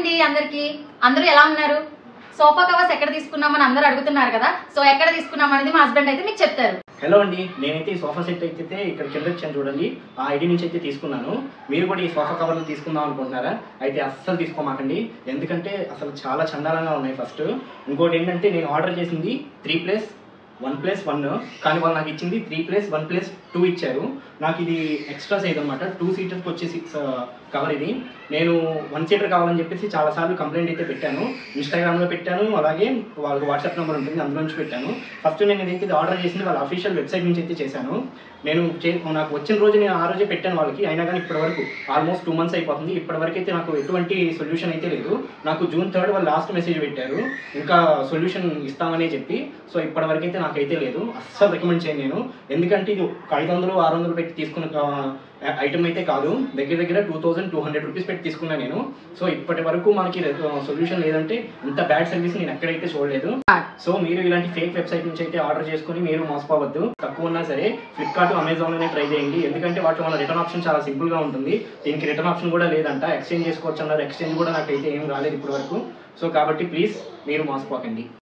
అండి అందరికి అందరూ ఎలా ఉన్నారు సోఫా కవర్స్ ఎక్కడ తీసుకున్నామని అందరూ అడుగుతున్నారు కదా సో ఎక్కడ తీసుకున్నాం అనేది మా హస్బెండ్ అయితే మీకు చెప్తారు హలో అండి నేనైతే ఈ సోఫా సెట్ అయితే ఇక్కడ కింద వచ్చాను చూడండి ఆ ఐడి నుంచి అయితే తీసుకున్నాను మీరు కూడా ఈ సోఫా కవర్లు తీసుకుందాం అనుకుంటున్నారా అయితే అస్సలు తీసుకోమాకండి ఎందుకంటే అసలు చాలా చండాలంగా ఉన్నాయి ఫస్ట్ ఇంకోటి ఏంటంటే నేను ఆర్డర్ చేసింది three plus one plus one కానీ వాళ్ళు నాకు ఇచ్చింది three plus one plus two ఇచ్చారు నాకు ఇది ఎక్స్ట్రా సైజ్ అనమాట టూ సీటర్కి వచ్చే సిక్స్ కవర్ ఇది నేను వన్ సీటర్ కావాలని చెప్పేసి చాలాసార్లు కంప్లైంట్ అయితే పెట్టాను ఇన్స్టాగ్రామ్లో పెట్టాను అలాగే వాళ్ళకి వాట్సాప్ నెంబర్ ఉంటుంది అందులో నుంచి పెట్టాను ఫస్ట్ నేను ఏదైతే ఇది ఆర్డర్ చేసింది వాళ్ళ అఫీషియల్ వెబ్సైట్ నుంచి అయితే చేశాను నేను చే నాకు వచ్చిన రోజు నేను ఆ రోజే పెట్టాను వాళ్ళకి అయినా కానీ ఇప్పటి వరకు ఆల్మోస్ట్ టూ మంత్స్ అయిపోతుంది ఇప్పటి వరకు అయితే నాకు ఎటువంటి సొల్యూషన్ అయితే లేదు నాకు జూన్ థర్డ్ వాళ్ళు లాస్ట్ మెసేజ్ పెట్టారు ఇంకా సొల్యూషన్ ఇస్తామని చెప్పి సో ఇప్పటి వరకు అయితే నాకైతే లేదు అస్సలు రికమెండ్ చేయను నేను ఎందుకంటే ఇది ఒక ఐదు వందలు ఆరు వందలు పెట్టి తీసుకున్న ఐటమ్ అయితే కాదు దగ్గర దగ్గర two thousand two hundred rupees పెట్టి తీసుకున్నాను నేను సో ఇప్పటి వరకు మనకి సొల్యూషన్ లేదంటే ఇంత బ్యాడ్ సర్వీస్ నేను ఎక్కడైతే చూడలేదు సో మీరు ఇలాంటి ఫేక్ వెబ్సైట్ నుంచి అయితే ఆర్డర్ చేసుకుని మీరు మోసపోవద్దు తక్కువ ఉన్నా సరే ఫ్లిప్కార్ట్ అమెజాన్లోనే ట్రై చేయండి ఎందుకంటే వాటి వల్ల రిటర్న్ ఆప్షన్ చాలా సింపుల్ గా ఉంటుంది దీనికి రిటర్న్ ఆప్షన్ కూడా లేదంట ఎక్స్చేంజ్ చేసుకోవచ్చు అన్నారు ఎక్స్చేంజ్ కూడా నాకైతే ఏం రాలేదు ఇప్పటి వరకు సో కాబట్టి ప్లీజ్ మీరు మోసపోకండి